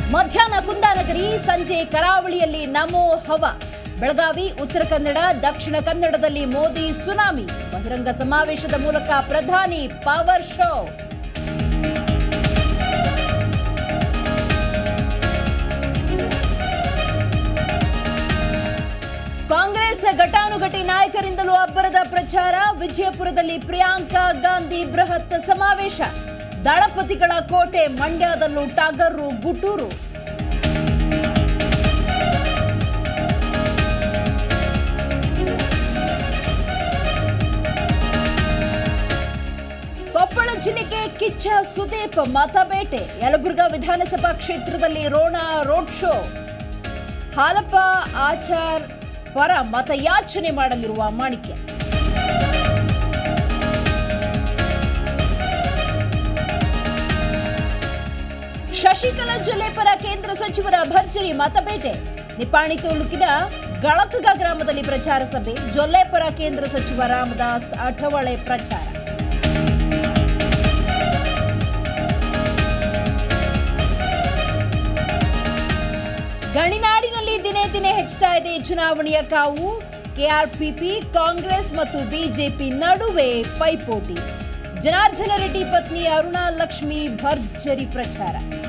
ಮಧ್ಯಾಹ್ನ ಕುಂದಾನಗರಿ ಸಂಜೆ ಕರಾವಳಿಯಲ್ಲಿ ನಮೋ ಹವ ಬೆಳಗಾವಿ ಉತ್ತರ ಕನ್ನಡ ದಕ್ಷಿಣ ಕನ್ನಡದಲ್ಲಿ ಮೋದಿ ಸುನಾಮಿ ಬಹಿರಂಗ ಸಮಾವೇಶದ ಮೂಲಕ ಪ್ರಧಾನಿ ಪವರ್ ಶೋ ಕಾಂಗ್ರೆಸ್ ಘಟಾನುಘಟಿ ನಾಯಕರಿಂದಲೂ ಅಬ್ಬರದ ಪ್ರಚಾರ ವಿಜಯಪುರದಲ್ಲಿ ಪ್ರಿಯಾಂಕಾ ಗಾಂಧಿ ಬೃಹತ್ ಸಮಾವೇಶ ದಳಪತಿಗಳ ಕೋಟೆ ಮಂಡ್ಯದಲ್ಲೂ ಟಾಗರ್ರು ಗುಟೂರು ಕೊಪ್ಪಳ ಜಿಲ್ಲೆಗೆ ಕಿಚ್ಚ ಸುದೀಪ್ ಮತಬೇಟೆ ಯಲಬುರ್ಗಾ ವಿಧಾನಸಭಾ ಕ್ಷೇತ್ರದಲ್ಲಿ ರೋಣ ರೋಡ್ ಶೋ ಹಾಲಪ್ಪ ಆಚಾರ್ ಪರ ಮತಯಾಚನೆ ಮಾಡಲಿರುವ ಮಾಣಿಕ್ಯ ಶಶಿಕಲಾ ಜೊಲ್ಲೆ ಪರ ಕೇಂದ್ರ ಸಚಿವರ ಭರ್ಜರಿ ಮತಬೇಟೆ ನಿಪಾಣಿ ತಾಲೂಕಿನ ಗಳತಗ ಗ್ರಾಮದಲ್ಲಿ ಪ್ರಚಾರ ಸಭೆ ಜೊಲ್ಲೆ ಪರ ಕೇಂದ್ರ ಸಚಿವ ರಾಮದಾಸ್ ಅಠವಳೆ ಪ್ರಚಾರ ಗಣಿನಾಡಿನಲ್ಲಿ ದಿನೇ ದಿನೇ ಹೆಚ್ಚುತ್ತಾ ಇದೆ ಚುನಾವಣೆಯ ಕಾವು ಕೆಆರ್ಪಿಪಿ ಕಾಂಗ್ರೆಸ್ ಮತ್ತು ಬಿಜೆಪಿ ನಡುವೆ ಪೈಪೋಟಿ ಜನಾರ್ದನ ರೆಡ್ಡಿ ಪತ್ನಿ ಅರುಣಾ ಲಕ್ಷ್ಮಿ ಭರ್ಜರಿ ಪ್ರಚಾರ